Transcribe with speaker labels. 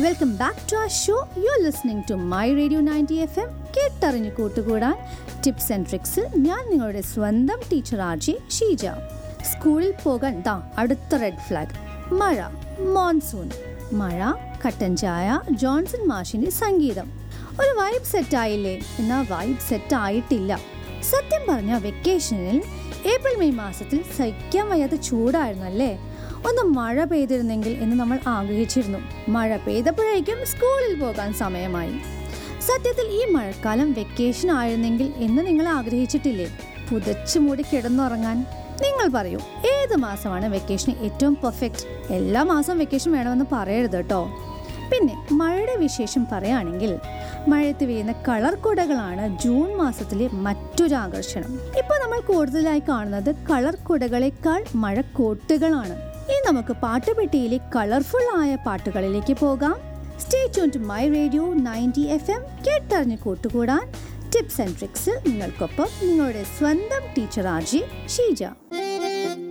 Speaker 1: welcome back to a show you are listening to my radio ninety FM എം കേട്ടറിഞ്ഞ് കൂട്ടുകൂടാൻ tips and tricks ഞാൻ നിങ്ങളുടെ സ്വന്തം ടീച്ചർ ആർജി ഷീജ സ്കൂളിൽ പോകാൻ ദാ അടുത്ത റെഡ് ഫ്ലാഗ് മഴ മോൺസൂൺ മഴ കട്ടൻ ചായ ജോൺസൺ മാഷിന്റെ സംഗീതം ഒരു വൈബ് സെറ്റ് ആയില്ലേ എന്നാൽ വൈബ് സെറ്റ് ആയിട്ടില്ല സത്യം പറഞ്ഞ വെക്കേഷനിൽ ഏപ്രിൽ മെയ് മാസത്തിൽ സഹിക്കാൻ വയ്യാത്ത ചൂടായിരുന്നല്ലേ ഒന്ന് മഴ പെയ്തിരുന്നെങ്കിൽ എന്ന് നമ്മൾ ആഗ്രഹിച്ചിരുന്നു മഴ പെയ്തപ്പോഴേക്കും സ്കൂളിൽ പോകാൻ സമയമായി സത്യത്തിൽ ഈ മഴക്കാലം വെക്കേഷൻ ആയിരുന്നെങ്കിൽ എന്ന് നിങ്ങൾ ആഗ്രഹിച്ചിട്ടില്ലേ പുതച്ചു മൂടി കിടന്നുറങ്ങാൻ നിങ്ങൾ പറയൂ ഏത് മാസമാണ് വെക്കേഷന് ഏറ്റവും പെർഫെക്റ്റ് എല്ലാ മാസവും വെക്കേഷൻ വേണമെന്ന് പറയരുത് കേട്ടോ പിന്നെ മഴയുടെ വിശേഷം പറയുകയാണെങ്കിൽ മഴയത്ത് വീഴുന്ന കളർ കുടകളാണ് ജൂൺ മാസത്തിലെ മറ്റൊരു ആകർഷണം ഇപ്പോൾ നമ്മൾ കൂടുതലായി കാണുന്നത് കളർ കുടകളെക്കാൾ മഴക്കോട്ടുകളാണ് ഇനി നമുക്ക് പാട്ടുപെട്ടിയിലെ കളർഫുൾ ആയ പാട്ടുകളിലേക്ക് പോകാം stay tune to my radio ninety FM എം കേട്ടറിഞ്ഞ് കൂട്ടുകൂടാൻ ടിപ്സ് ആൻഡ് ട്രിക്സ് നിങ്ങൾക്കൊപ്പം നിങ്ങളുടെ സ്വന്തം ടീച്ചർ ആർജി ഷീജ